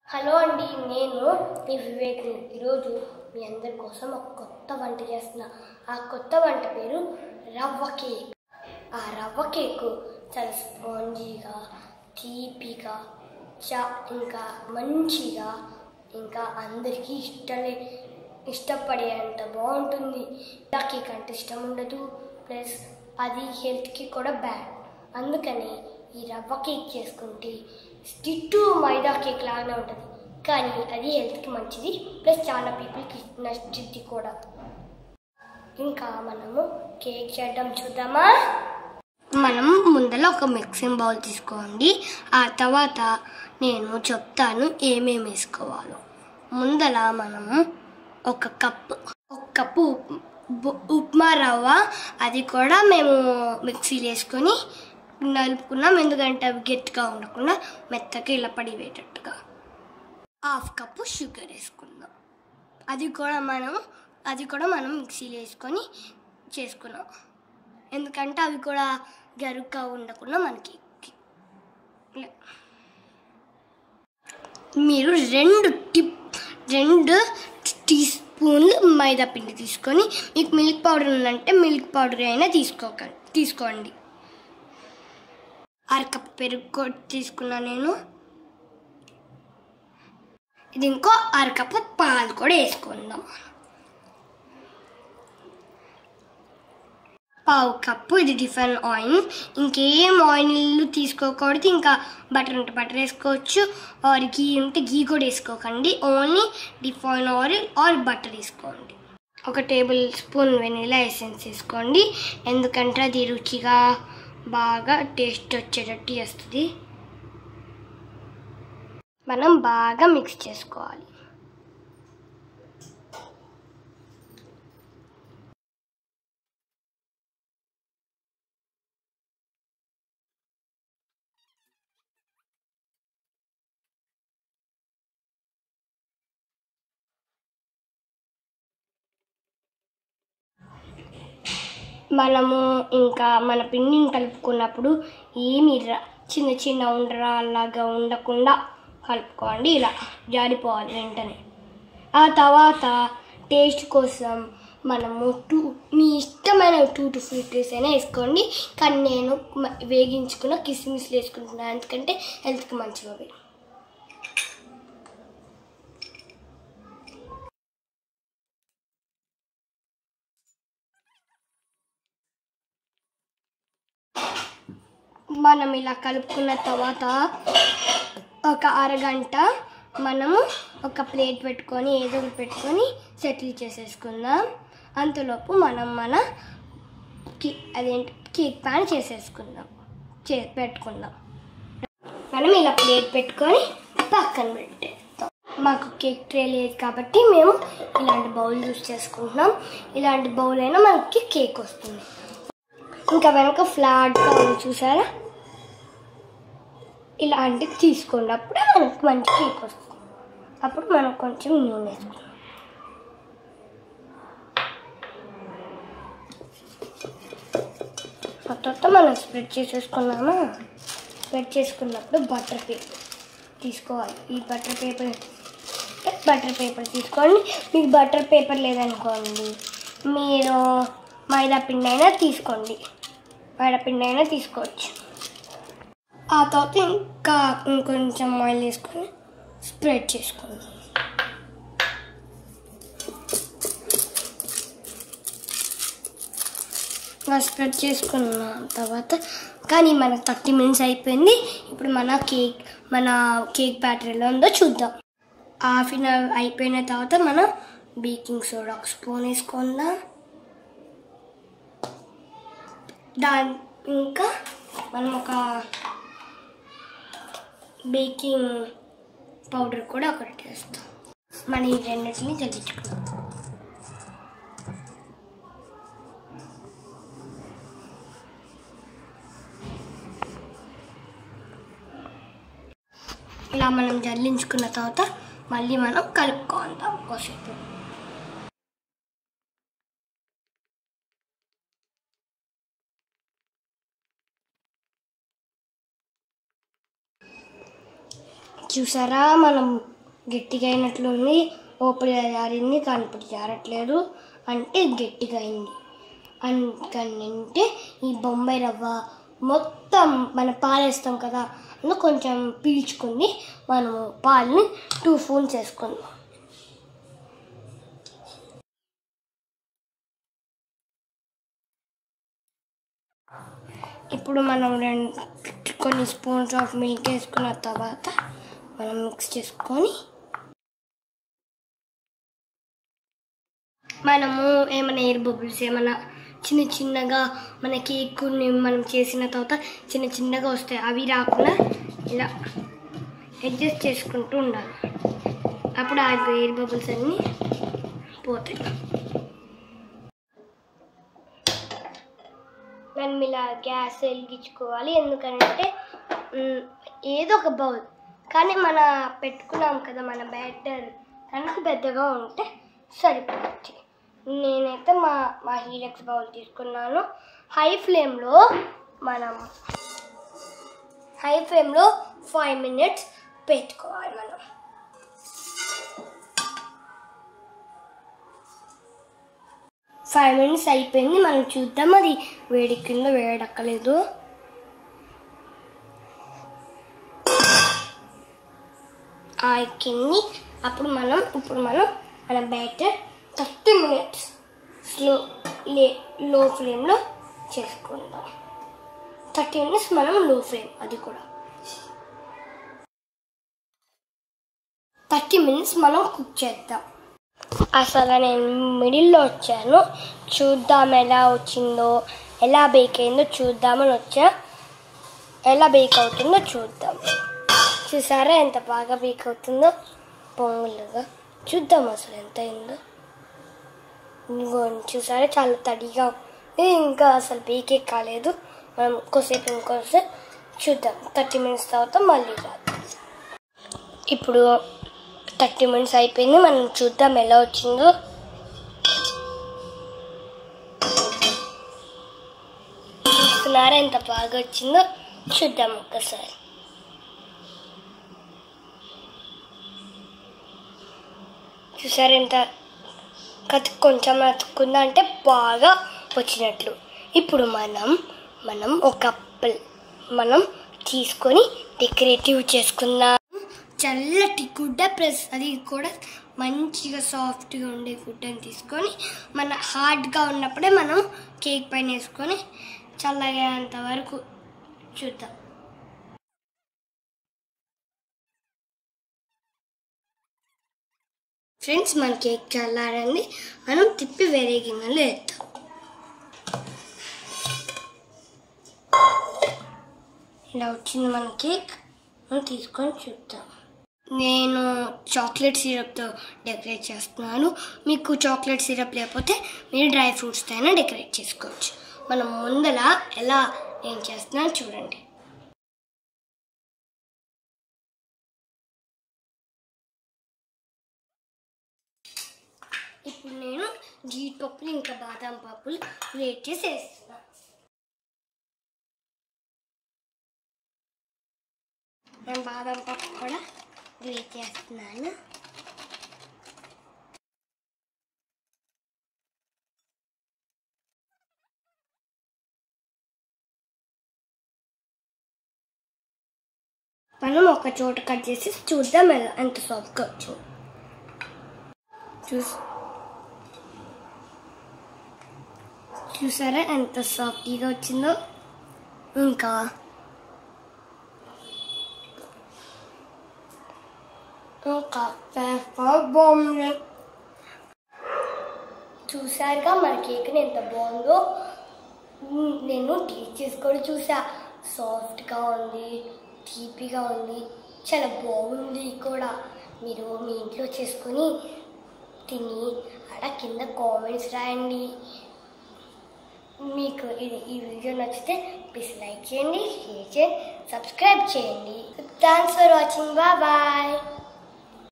Hello అండి నేను మీ వివేక్ ఈరోజు మీ అందరి కోసం ఒక కొత్త వంట చేస్తున్నా ఆ కొత్త వంట పేరు రవ్వ కేక్ ఆ రవ్వ కేక్ చాలా స్పాంజీగా తీపిగా చా ఇంకా మంచిగా ఇంకా అందరికీ ఇష్టలే ఇష్టపడేంత బాగుంటుంది ఆ కేక్ అంటే ఇష్టం ఉండదు ప్లస్ అది హెల్త్కి కూడా బ్యాడ్ అందుకని ఈ రవ్వ కేక్ చేసుకుంటే స్టిట్టు మైదా కేక్ లాగానే ఉంటుంది కానీ అది హెల్త్కి మంచిది ప్లస్ చాలా పీపుల్కి నచ్చుద్ది కూడా ఇంకా మనము కేక్ చేయడం చూద్దామా మనం ముందర ఒక మిక్సింగ్ బౌల్ తీసుకోండి ఆ తర్వాత నేను చెప్తాను ఏమేమి వేసుకోవాలో ముందర మనము ఒక కప్పు ఒక కప్పు ఉప్- ఉప్- ఉప్మా రవ్వ అది కూడా మేము మిక్సీలో వేసుకొని నలుపుకున్నాం ఎందుకంటే అవి గట్టిగా ఉండకుండా మెత్తగా ఇలా పడిపోయేటట్టుగా హాఫ్ కప్పు షుగర్ వేసుకుందాం అది కూడా మనం అది కూడా మనం మిక్సీలో వేసుకొని చేసుకున్నాం ఎందుకంటే అవి కూడా గరుగ్గా ఉండకుండా మనకి ఇలా. మీరు రెండు టిప్ రెండు టీ స్పూన్లు మైదా పిండి తీసుకొని మీకు మిల్క్ పౌడర్ ఉందంటే మిల్క్ పౌడర్ అయినా తీసుకోక తీసుకోండి అరకప్పు పెరుగు కూడా తీసుకున్నా నేను ఇది ఇంకో అరకప్పు పాలు కూడా వేసుకుందాం పావు కప్పు ఇది డిఫరెంట్ ఆయిల్ ఇంకేం ఆయిల్ తీసుకోకూడదు ఇంకా బటర్ ఉంటే బటర్ వేసుకోవచ్చు ఆర్ గీ ఉంటే గీ కూడా వేసుకోకండి only refined oil or butter వేసుకోండి ఒక టేబుల్ స్పూన్ వెనిలా ఎసెన్స్ వేసుకోండి ఎందుకంటే అది రుచిగా బాగా టేస్ట్ వచ్చేటట్టు చేస్తుంది మనం బాగా మిక్స్ చేసుకోవాలి మనము ఇంకా మన పిండిని కలుపుకున్నప్పుడు ఏమి ర- చిన్న చిన్న ఉండరాలాగా ఉండకుండా కలుపుకోండి ఇలా జారిపోవాలి వెంటనే ఆ తర్వాత టేస్ట్ కోసం మనము టూ మీ ఇష్టమైన టూ టు ఫిఫ్టీస్ అయినా వేసుకోండి కానీ నేను మ- వేగించుకున్న కిస్మిస్లు వేసుకుంటున్నాను ఎందుకంటే హెల్త్కి మంచిగా అవి మనం ఇలా కలుపుకున్న తర్వాత ఒక అరగంట మనము ఒక ప్లేట్ పెట్టుకొని ఏదో ఒకటి పెట్టుకొని సెటిల్ చేసేసుకుందాం అంతలోపు మనం మన కి అదేంటి కేక్ ప్యాన్ చేసేసుకుందాం చే పెట్టుకుందాం మనం ఇలా ప్లేట్ పెట్టుకొని పక్కన పెట్టేస్తాం మాకు కేక్ ట్రే లేదు కాబట్టి మేము ఇలాంటి బౌల్ యూస్ చేసుకుంటున్నాం ఇలాంటి బౌల్ అయినా మనకి కేక్ వస్తుంది ఇంకా వెనక ఫ్లాట్గా ఉంది చూసారా ఇలాంటివి తీసుకోండి అప్పుడే మనకు మంచి కేక్ వస్తుంది అప్పుడు మనం కొంచెం నూనె వేసుకుందాం ఆ తర్వాత మనం స్ప్రెడ్ చేసేసుకున్నామా స్ప్రెడ్ చేసుకున్నప్పుడు బటర్ పేపర్ తీసుకోవాలి ఈ బటర్ పేపర్ బటర్ పేపర్ తీసుకోండి మీకు బటర్ పేపర్ లేదనుకోండి మీరు మైదా పిండి అయినా తీసుకోండి మైదా పిండి అయినా తీసుకోవచ్చు ఆ తర్వాత ఇంకా ఇంకొంచెం ఆయిల్ వేసుకొని స్ప్రెడ్ చేసుకోండి ఇలా స్ప్రెడ్ చేసుకున్న తర్వాత కానీ మన థర్టీ మినిట్స్ అయిపోయింది ఇప్పుడు మన కేక్ మన కేక్ బ్యాటర్ ఎలా ఉందో చూద్దాం హాఫ్ అన్ అవర్ అయిపోయిన తర్వాత మనం బేకింగ్ సోడా ఒక స్పూన్ వేసుకుందాం దాని ఇంకా మనం ఒక బేకింగ్ పౌడర్ కూడా ఒకటి వేస్తాం మన ఈ రెండింటిని చల్లించుకుందాం ఇలా మనం జల్లించుకున్న తర్వాత మళ్ళీ మనం కలుపుకుందాం కాసేపు చూసారా మనం గట్టిగా అయినట్లుంది ఓపిడి జారింది కానీ ఇప్పుడు జారట్లేదు అంటే గట్టిగా అయింది అందుకనంటే ఈ బొంబాయి రవ్వ మొత్తం మన పాలేస్తాం కదా అందులో కొంచెం పీల్చుకుంది మనము పాలని టూ స్పూన్స్ వేసుకుందాం ఇప్పుడు మనం రెండు కొన్ని స్పూన్స్ ఆఫ్ మిల్క్ వేసుకున్న తర్వాత మనం మిక్స్ చేసుకొని మనము ఏమైనా ఎయిర్ బబుల్స్ ఏమైనా చిన్న చిన్నగా మన కేక్ని మనం చేసిన తర్వాత చిన్న చిన్నగా వస్తాయి అవి రాకుండా ఇలా అడ్జస్ట్ చేసుకుంటూ ఉండాలి అప్పుడు ఆ ఎయిర్ బబుల్స్ అన్నీ పోతాయి మనం ఇలా గ్యాస్ వెలిగించుకోవాలి ఎందుకంటే మ్, ఏదో ఒక బౌల్ కానీ మన పెట్టుకున్నాం కదా మన బ్యాటర్ కనుక పెద్దగా ఉంటే సరిపోవచ్చు నేనైతే మా మా హీలెక్స్ బౌల్ తీసుకున్నాను హై ఫ్లేమ్లో మనం హై ఫ్లేమ్లో ఫైవ్ మినిట్స్ పెట్టుకోవాలి మనం ఫైవ్ మినిట్స్ అయిపోయింది మనం చూద్దాం అది వేడి కింద వేడక్కలేదు ఆ ఎక్కింది అప్పుడు మనం ఇప్పుడు మనం మన బ్యాటర్ థర్టీ మినిట్స్ స్లో లే లో ఫ్లేమ్లో చేసుకుందాం థర్టీ మినిట్స్ మనం లో ఫ్లేమ్ అది కూడా థర్టీ మినిట్స్ మనం కుక్ చేద్దాం అసలు నేను మిడిల్లో వచ్చాను చూద్దాం ఎలా వచ్చిందో ఎలా బేక్ అయిందో చూద్దామని వచ్చా ఎలా బేక్ అవుతుందో చూద్దాం చూసారా ఎంత బాగా బేక్ అవుతుందో పొంగులుగా చూద్దాం అసలు ఎంత అయిందో ఇంకో చూసారా చాలా తడిగా ఉంది ఇంకా అసలు బేకే కాలేదు మనం కొద్దిసేపు ఇంకోసేపు చూద్దాం థర్టీ మినిట్స్ తర్వాత మళ్ళీ రాద్దాం ఇప్పుడు థర్టీ మినిట్స్ అయిపోయింది మనం చూద్దాం ఎలా వచ్చిందో చూస్తున్నారా ఎంత బాగా వచ్చిందో చూద్దాం ఒక్కసారి చూసారా ఎంత కత్ కొంచెం అతుక్కుందా అంటే బాగా వచ్చినట్లు ఇప్పుడు మనం మనం ఒక అప్పల్ మనం తీసుకొని డెకరేటివ్ చేసుకుందాం చల్లటి గుడ్డ ప్లస్ అది కూడా మంచిగా సాఫ్ట్గా ఉండే గుడ్డని తీసుకొని మన హార్డ్గా ఉన్నప్పుడే మనం కేక్ పైన వేసుకొని చల్లగేంత వరకు చూద్దాం ఫ్రెండ్స్ మన కేక్ చల్లారండి మనం తిప్పి వేరే గిన్నెలో వేద్దాం ఇలా వచ్చింది మన కేక్ మనం తీసుకొని చూద్దాం నేను చాక్లెట్ సిరప్తో డెకరేట్ చేస్తున్నాను మీకు చాక్లెట్ సిరప్ లేకపోతే మీరు డ్రై ఫ్రూట్స్తో అయినా డెకరేట్ చేసుకోవచ్చు మనం ముందల ఎలా నేను చేస్తున్నాను చూడండి ఇప్పుడు నేను జీడిపప్పులు ఇంకా బాదం పప్పులు గ్రేట్ చేసి వేస్తున్నాను నేను బాదం పప్పు కూడా గ్రేట్ చేస్తున్నాను మనం ఒక చోట కట్ చేసి చూద్దాం ఎలా ఎంత సాఫ్ట్గా వచ్చింది చూసి చూసారా ఎంత సాఫ్టీగా వచ్చిందో ఇంకా ఇంకా పేపర్ బాగుంది చూసారుగా మన కేక్ని ఎంత బాగుందో మ్, నేను టేస్ట్ చేసుకొని చూసా సాఫ్ట్గా ఉంది తీపిగా ఉంది చాలా బాగుంది కూడా మీరు మీ ఇంట్లో చేసుకొని తిని అక్కడ కింద కామెంట్స్ రాయండి మీకు ఇది ఈ వీడియో నచ్చితే ప్లీజ్ లైక్ చేయండి షేర్ చేయండి సబ్స్క్రైబ్ చేయండి thanks for watching bye bye